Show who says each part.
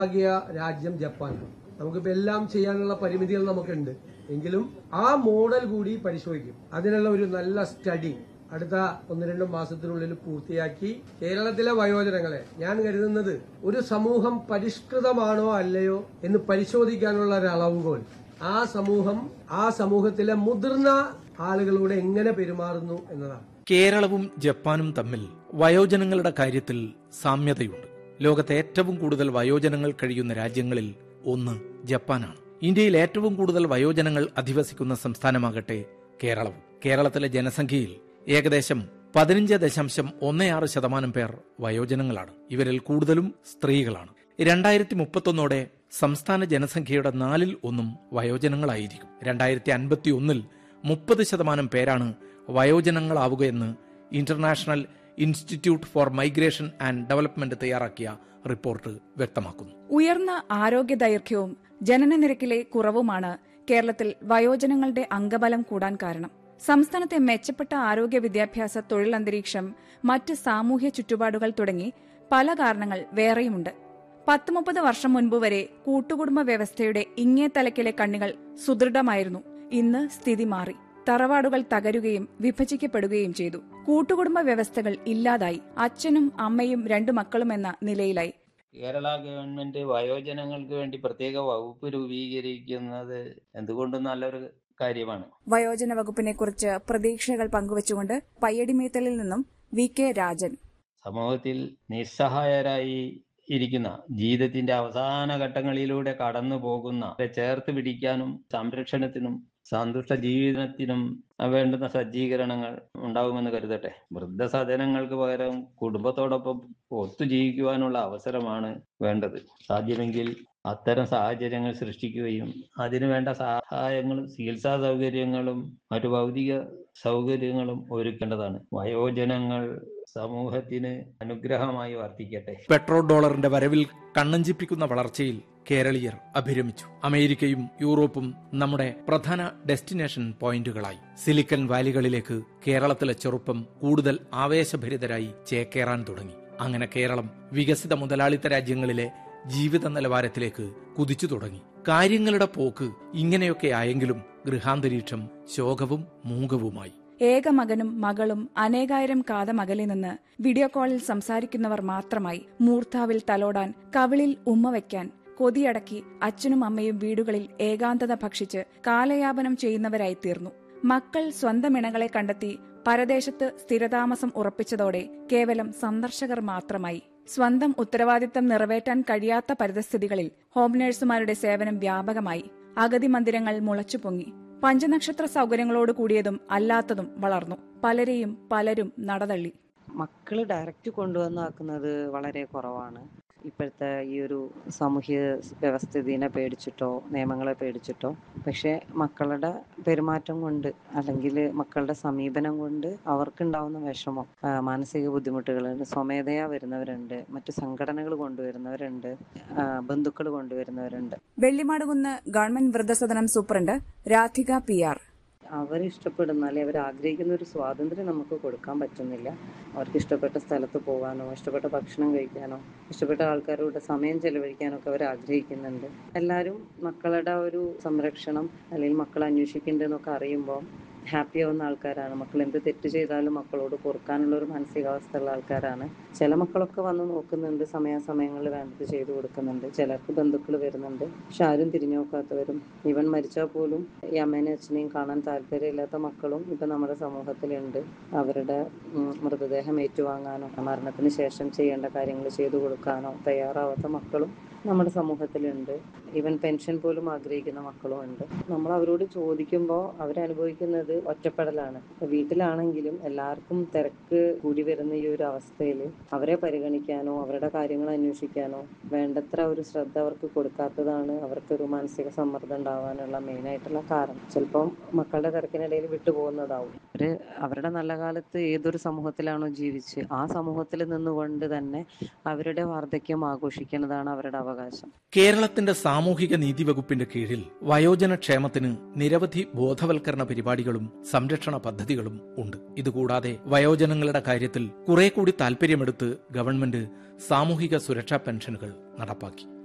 Speaker 1: ആകിയ രാജ്യം ജപ്പാനാണ് നമുക്കിപ്പോ എല്ലാം ചെയ്യാനുള്ള പരിമിതികൾ നമുക്കുണ്ട് എങ്കിലും ആ മോഡൽ കൂടി പരിശോധിക്കും അതിനുള്ള ഒരു നല്ല സ്റ്റഡി അടുത്ത ഒന്ന് രണ്ട് മാസത്തിനുള്ളിൽ പൂർത്തിയാക്കി കേരളത്തിലെ വയോജനങ്ങളെ ഞാൻ കരുതുന്നത് ഒരു സമൂഹം പരിഷ്കൃതമാണോ അല്ലയോ എന്ന് പരിശോധിക്കാനുള്ള ഒരു അളവുകോൽ ആ സമൂഹം ആ സമൂഹത്തിലെ മുതിർന്ന ആളുകളോട് എങ്ങനെ പെരുമാറുന്നു എന്നതാണ്
Speaker 2: കേരളവും ജപ്പാനും തമ്മിൽ വയോജനങ്ങളുടെ കാര്യത്തിൽ സാമ്യതയുണ്ട് ലോകത്തെ ഏറ്റവും കൂടുതൽ വയോജനങ്ങൾ കഴിയുന്ന രാജ്യങ്ങളിൽ ഒന്ന് ജപ്പാനാണ് ഇന്ത്യയിൽ ഏറ്റവും കൂടുതൽ വയോജനങ്ങൾ അധിവസിക്കുന്ന സംസ്ഥാനമാകട്ടെ കേരളവും കേരളത്തിലെ ജനസംഖ്യയിൽ ഏകദേശം പതിനഞ്ച് ദശാംശം ഒന്ന് ആറ് ശതമാനം പേർ വയോജനങ്ങളാണ് ഇവരിൽ കൂടുതലും സ്ത്രീകളാണ് രണ്ടായിരത്തി മുപ്പത്തൊന്നോടെ സംസ്ഥാന ജനസംഖ്യയുടെ നാലിൽ ഒന്നും വയോജനങ്ങളായിരിക്കും രണ്ടായിരത്തി അൻപത്തി ഒന്നിൽ മുപ്പത് ശതമാനം പേരാണ് വയോജനങ്ങളാവുകയെന്ന് international institute for migration and development തയ്യാറാക്കിയ റിപ്പോർട്ട് വ്യക്തമാക്കുന്നു
Speaker 3: ഉയർന്ന ആരോഗ്യ ദൈർഘ്യവും ജനന നിരക്കിലെ കുറവുമാണ് കേരളത്തിൽ വയോജനങ്ങളുടെ അംഗബലം കൂടാൻ കാരണം സംസ്ഥാനത്തെ മെച്ചപ്പെട്ട ആരോഗ്യ വിദ്യാഭ്യാസ തൊഴിൽ അന്തരീക്ഷം മറ്റ് സാമൂഹ്യ ചുറ്റുപാടുകൾ തുടങ്ങി പല കാരണങ്ങൾ വേറെയുമുണ്ട് പത്ത് മുപ്പത് വർഷം മുൻപ് വരെ കൂട്ടുകുടുംബ വ്യവസ്ഥയുടെ ഇങ്ങേ തലക്കിലെ കണ്ണികൾ സുദൃഢമായിരുന്നു ഇന്ന് സ്ഥിതി മാറി തറവാടുകൾ തകരുകയും വിഭജിക്കപ്പെടുകയും ചെയ്തു കൂട്ടുകുടുംബ വ്യവസ്ഥകൾ ഇല്ലാതായി അച്ഛനും അമ്മയും രണ്ടു മക്കളും എന്ന നിലയിലായി
Speaker 4: കേരള ഗവൺമെന്റ് വയോജനങ്ങൾക്ക് വേണ്ടി പ്രത്യേക വകുപ്പ് രൂപീകരിക്കുന്നത് എന്തുകൊണ്ടും നല്ലൊരു കാര്യമാണ്
Speaker 3: വയോജന വകുപ്പിനെ കുറിച്ച് പ്രതീക്ഷകൾ പങ്കുവച്ചുകൊണ്ട് പയ്യടിമേത്തലിൽ നിന്നും വി കെ രാജൻ
Speaker 4: സമൂഹത്തിൽ നിസ്സഹായരായി ഇരിക്കുന്ന ജീവിതത്തിന്റെ അവസാന ഘട്ടങ്ങളിലൂടെ കടന്നു പോകുന്ന ചേർത്ത് പിടിക്കാനും സംരക്ഷണത്തിനും സന്തുഷ്ട ജീവിതത്തിനും വേണ്ടുന്ന സജ്ജീകരണങ്ങൾ ഉണ്ടാവുമെന്ന് കരുതട്ടെ വൃദ്ധസദനങ്ങൾക്ക് പകരം കുടുംബത്തോടൊപ്പം ഒത്തു ജീവിക്കുവാനുള്ള അവസരമാണ് വേണ്ടത് സാധ്യമെങ്കിൽ അത്തരം സാഹചര്യങ്ങൾ സൃഷ്ടിക്കുകയും അതിനുവേണ്ട സഹായങ്ങളും ചികിത്സാ സൗകര്യങ്ങളും മറ്റു ഭൗതിക സൗകര്യങ്ങളും ഒരുക്കേണ്ടതാണ് വയോജനങ്ങൾ സമൂഹത്തിന് അനുഗ്രഹമായി വർത്തിക്കട്ടെ
Speaker 2: പെട്രോൾ ഡോളറിന്റെ വരവിൽ കണ്ണഞ്ചിപ്പിക്കുന്ന വളർച്ചയിൽ കേരളീയർ അഭിരമിച്ചു അമേരിക്കയും യൂറോപ്പും നമ്മുടെ പ്രധാന ഡെസ്റ്റിനേഷൻ പോയിന്റുകളായി സിലിക്കൺ വാലികളിലേക്ക് കേരളത്തിലെ ചെറുപ്പം കൂടുതൽ ആവേശഭരിതരായി ചേക്കേറാൻ തുടങ്ങി അങ്ങനെ കേരളം വികസിത മുതലാളിത്ത രാജ്യങ്ങളിലെ ജീവിത നിലവാരത്തിലേക്ക് കുതിച്ചു തുടങ്ങി കാര്യങ്ങളുടെ പോക്ക് ഇങ്ങനെയൊക്കെ ആയെങ്കിലും ഗൃഹാന്തരീക്ഷം ശോകവും മൂകവുമായി
Speaker 3: ഏക മകനും മകളും അനേകായിരം കാതമകലെ നിന്ന് വീഡിയോ കോളിൽ സംസാരിക്കുന്നവർ മാത്രമായി മൂർധാവിൽ തലോടാൻ കവിളിൽ ഉമ്മ വയ്ക്കാൻ കൊതിയടക്കി അച്ഛനും അമ്മയും വീടുകളിൽ ഏകാന്തത ഭക്ഷിച്ച് കാലയാപനം ചെയ്യുന്നവരായി തീർന്നു മക്കൾ സ്വന്തം ഇണകളെ കണ്ടെത്തി പരദേശത്ത് സ്ഥിരതാമസം ഉറപ്പിച്ചതോടെ കേവലം സന്ദർശകർ മാത്രമായി സ്വന്തം ഉത്തരവാദിത്തം നിറവേറ്റാൻ കഴിയാത്ത പരിതസ്ഥിതികളിൽ ഹോം നഴ്സുമാരുടെ സേവനം വ്യാപകമായി അഗതി മന്ദിരങ്ങൾ മുളച്ചുപൊങ്ങി പഞ്ചനക്ഷത്ര സൗകര്യങ്ങളോട് കൂടിയതും അല്ലാത്തതും വളർന്നു പലരെയും പലരും നടതള്ളി
Speaker 5: മക്കള് ഡയറക്റ്റ് കൊണ്ടുവന്നാക്കുന്നത് വളരെ കുറവാണ് ഇപ്പോഴത്തെ ഈ ഒരു സാമൂഹ്യ വ്യവസ്ഥിതിനെ പേടിച്ചിട്ടോ നിയമങ്ങളെ പേടിച്ചിട്ടോ പക്ഷെ മക്കളുടെ പെരുമാറ്റം കൊണ്ട് അല്ലെങ്കിൽ മക്കളുടെ സമീപനം കൊണ്ട് അവർക്കുണ്ടാവുന്ന വിഷമം ആ, മാനസിക ബുദ്ധിമുട്ടുകളുണ്ട് സ്വമേധയാ വരുന്നവരുണ്ട് മറ്റു സംഘടനകൾ കൊണ്ടുവരുന്നവരുണ്ട് ബന്ധുക്കൾ കൊണ്ടുവരുന്നവരുണ്ട്
Speaker 3: വെള്ളിമാടുകുന്ന് ഗവൺമെന്റ് വൃദ്ധസദനം സൂപ്രണ്ട് രാധിക പി ആർ
Speaker 5: അവർ ഇഷ്ടപ്പെടുന്ന അല്ലെങ്കിൽ അവർ ആഗ്രഹിക്കുന്ന ഒരു സ്വാതന്ത്ര്യം നമുക്ക് കൊടുക്കാൻ പറ്റുന്നില്ല അവർക്ക് ഇഷ്ടപ്പെട്ട സ്ഥലത്ത് പോകാനോ ഇഷ്ടപ്പെട്ട ഭക്ഷണം കഴിക്കാനോ ഇഷ്ടപ്പെട്ട ആൾക്കാരോട് സമയം ചെലവഴിക്കാനോ ഒക്കെ അവർ ആഗ്രഹിക്കുന്നുണ്ട് എല്ലാവരും മക്കളുടെ ഒരു സംരക്ഷണം അല്ലെങ്കിൽ മക്കളെ അന്വേഷിക്കുന്നുണ്ടെന്നൊക്കെ അറിയുമ്പോൾ ഹാപ്പി ആവുന്ന ആൾക്കാരാണ് മക്കൾ എന്ത് തെറ്റ് ചെയ്താലും മക്കളോട് പൊറുക്കാനുള്ള ഒരു മാനസികാവസ്ഥ ഉള്ള ആൾക്കാരാണ് ചില മക്കളൊക്കെ വന്ന് നോക്കുന്നുണ്ട് സമയാസമയങ്ങളിൽ വേണ്ടത് ചെയ്തു കൊടുക്കുന്നുണ്ട് ചിലർക്ക് ബന്ധുക്കൾ വരുന്നുണ്ട് പക്ഷെ ആരും തിരിഞ്ഞു നോക്കാത്തവരും ഇവൻ മരിച്ചാൽ പോലും ഈ അമ്മേനെയും അച്ഛനെയും കാണാൻ താല്പര്യമില്ലാത്ത മക്കളും ഇപ്പൊ നമ്മുടെ സമൂഹത്തിലുണ്ട് അവരുടെ ഉം, മൃതദേഹം ഏറ്റുവാങ്ങാനോ മരണത്തിന് ശേഷം ചെയ്യേണ്ട കാര്യങ്ങൾ ചെയ്തു കൊടുക്കാനോ തയ്യാറാവാത്ത മക്കളും നമ്മുടെ സമൂഹത്തിലുണ്ട് ഈവൻ പെൻഷൻ പോലും ആഗ്രഹിക്കുന്ന മക്കളും ഉണ്ട് നമ്മൾ അവരോട് ചോദിക്കുമ്പോൾ അവരനുഭവിക്കുന്നത് ഒറ്റപ്പെടലാണ് ഇപ്പൊ വീട്ടിലാണെങ്കിലും എല്ലാവർക്കും തിരക്ക് കൂടി വരുന്ന ഈ ഒരു അവസ്ഥയിൽ അവരെ പരിഗണിക്കാനോ അവരുടെ കാര്യങ്ങൾ അന്വേഷിക്കാനോ വേണ്ടത്ര ഒരു ശ്രദ്ധ അവർക്ക് കൊടുക്കാത്തതാണ് അവർക്കൊരു മാനസിക സമ്മർദ്ദം ഉണ്ടാവാനുള്ള മെയിൻ ആയിട്ടുള്ള കാരണം ചിലപ്പം മക്കളുടെ തിരക്കിനിടയിൽ വിട്ടുപോകുന്നതാവും അവര് അവരുടെ നല്ല കാലത്ത് ഏതൊരു സമൂഹത്തിലാണോ ജീവിച്ച് ആ സമൂഹത്തിൽ നിന്നുകൊണ്ട് തന്നെ അവരുടെ വാർദ്ധക്യം ആഘോഷിക്കുന്നതാണ് അവരുടെ അവകാശം
Speaker 2: കേരളത്തിന്റെ സാമൂഹിക നീതി വകുപ്പിന്റെ കീഴിൽ വയോജന ക്ഷേമത്തിന് നിരവധി ബോധവൽക്കരണ പരിപാടികളും സംരക്ഷണ പദ്ധതികളും ഉണ്ട് ഇതുകൂടാതെ വയോജനങ്ങളുടെ കാര്യത്തിൽ കുറെ കൂടി താൽപര്യമെടുത്ത് ഗവൺമെന്റ് സാമൂഹിക സുരക്ഷാ പെൻഷനുകൾ നടപ്പാക്കി